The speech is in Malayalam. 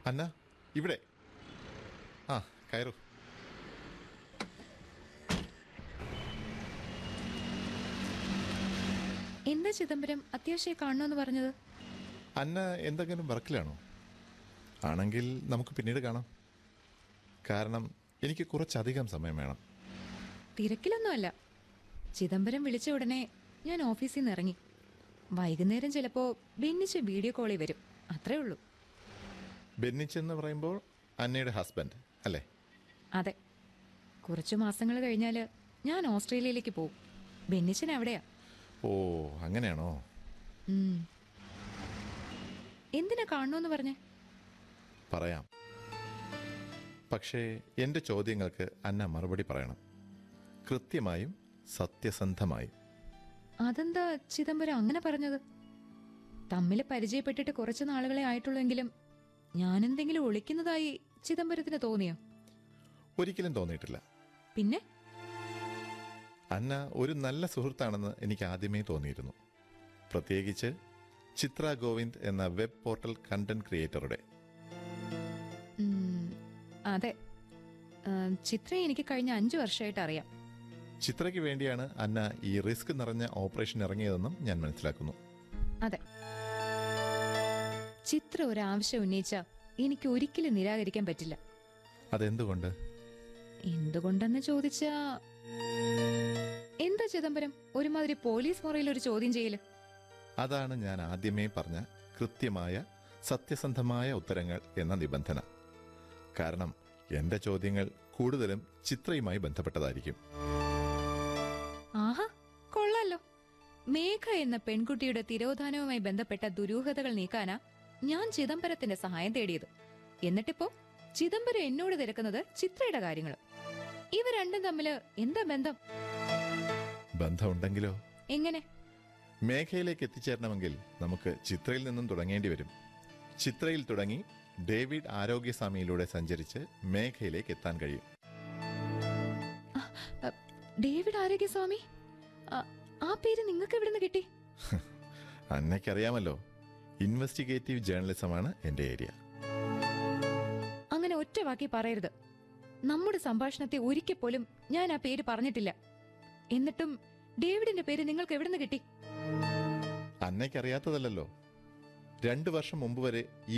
അന്ന ഇവിടെ ആ കയറൂ എന്താ ചിദംബരം അത്യാവശ്യം കാണണമെന്ന് പറഞ്ഞത് അന്ന എന്തെങ്കിലും വർക്കിലാണോ ആണെങ്കിൽ നമുക്ക് പിന്നീട് കാണാം കാരണം എനിക്ക് കുറച്ചധികം സമയം വേണം തിരക്കിലൊന്നുമല്ല ചിദംബരം വിളിച്ച ഉടനെ ഞാൻ ഓഫീസിൽ നിന്ന് ഇറങ്ങി വൈകുന്നേരം ചിലപ്പോ ഭിന്നിച്ച് വീഡിയോ കോളിൽ വരും അത്രേ ഉള്ളൂ ബെന്നിച്ച് എന്ന് പറയുമ്പോൾ അന്നയുടെ ഹസ്ബൻഡ് അല്ലേ അതെ കുറച്ചു മാസങ്ങൾ കഴിഞ്ഞാൽ ഞാൻ ഓസ്ട്രേലിയയിലേക്ക് പോകും ബെന്നിച്ചൻ അവിടെയാ ഓ അങ്ങനെയാണോ ഉം. എന്തിനാ കാണണമെന്ന് പറഞ്ഞേ പറയാം പക്ഷേ എൻ്റെ ചോദ്യങ്ങൾക്ക് അന്ന മറുപടി പറയണം കൃത്യമായും സത്യസന്ധമായും അതെന്താ ചിദംബരം അങ്ങനെ പറഞ്ഞത് തമ്മിൽ പരിചയപ്പെട്ടിട്ട് കുറച്ച് നാളുകളെ ആയിട്ടുള്ളെങ്കിലും ഞാനെന്തെങ്കിലും ഒളിക്കുന്നതായി ചിദംബരത്തിന് തോന്നിയോ ഒരിക്കലും തോന്നിയിട്ടില്ല പിന്നെ അന്ന ഒരു നല്ല സുഹൃത്താണെന്ന് എനിക്ക് ആദ്യമേ തോന്നിയിരുന്നു പ്രത്യേകിച്ച് ചിത്ര ഗോവിന്ദ് എന്ന വെബ് പോർട്ടൽ കണ്ടന്റ് ക്രിയേറ്ററുടെ ഉം, അതെ ആ, ചിത്രയെ എനിക്ക് കഴിഞ്ഞ അഞ്ചു വർഷമായിട്ട് അറിയാം ചിത്രയ്ക്ക് വേണ്ടിയാണ് അന്ന ഈ റിസ്ക് നിറഞ്ഞ ഓപ്പറേഷൻ ഇറങ്ങിയതെന്നും ഞാൻ മനസ്സിലാക്കുന്നു അതെ ചിത്ര ഒരാവശ്യം ഉന്നയിച്ച എനിക്ക് ഒരിക്കലും നിരാകരിക്കാൻ പറ്റില്ല അതെന്തുകൊണ്ട് എന്തുകൊണ്ടെന്ന് ചോദിച്ചാ എന്താ ചിദംബരം ഒരുമാതിരി പോലീസ് മുറിയിൽ ഒരു ചോദ്യം ചെയ്യല് അതാണ് ഞാൻ ആദ്യമേ പറഞ്ഞ കൃത്യമായ സത്യസന്ധമായ ഉത്തരങ്ങൾ എന്ന നിബന്ധന കാരണം എൻ്റെ ചോദ്യങ്ങൾ കൂടുതലും ചിത്രയുമായി ബന്ധപ്പെട്ടതായിരിക്കും ആഹാ കൊള്ളാലോ മേഘ എന്ന പെൺകുട്ടിയുടെ തിരോധാനവുമായി ബന്ധപ്പെട്ട ദുരൂഹതകൾ നീക്കാനാ ഞാൻ ചിദംബരത്തിന്റെ സഹായം തേടിയത് എന്നിട്ടിപ്പോ ചിദംബരം എന്നോട് തിരക്കുന്നത് ചിത്രയുടെ കാര്യങ്ങൾ ഇവ രണ്ടും തമ്മില് എന്താ ബന്ധം ബന്ധമുണ്ടെങ്കിലോ എങ്ങനെ മേഘയിലേക്ക് എത്തിച്ചേരണമെങ്കിൽ നമുക്ക് ചിത്രയിൽ നിന്നും തുടങ്ങേണ്ടി വരും ചിത്രയിൽ തുടങ്ങി ഡേവിഡ് ആരോഗ്യസ്വാമിയിലൂടെ സഞ്ചരിച്ച് മേഘയിലേക്ക് എത്താൻ കഴിയും അ, ഡേവിഡ് ആരോഗ്യസ്വാമി അ, ആ പേര് നിങ്ങൾക്ക് എവിടുന്ന് കിട്ടി അന്നയ്ക്കറിയാമല്ലോ ഇൻവെസ്റ്റിഗേറ്റീവ് ജേർണലിസമാണ് എൻ്റെ ഏരിയ അങ്ങനെ ഒറ്റ വാക്കി പറയരുത് നമ്മുടെ സംഭാഷണത്തെ ഒരിക്കൽ പോലും ഞാൻ ആ പേര് പറഞ്ഞിട്ടില്ല എന്നിട്ടും ഡേവിഡിന്റെ പേര് നിങ്ങൾക്ക് എവിടുന്ന് കിട്ടി അന്നയ്ക്കറിയാത്തതല്ലോ രണ്ടു വർഷം മുമ്പ് വരെ ഈ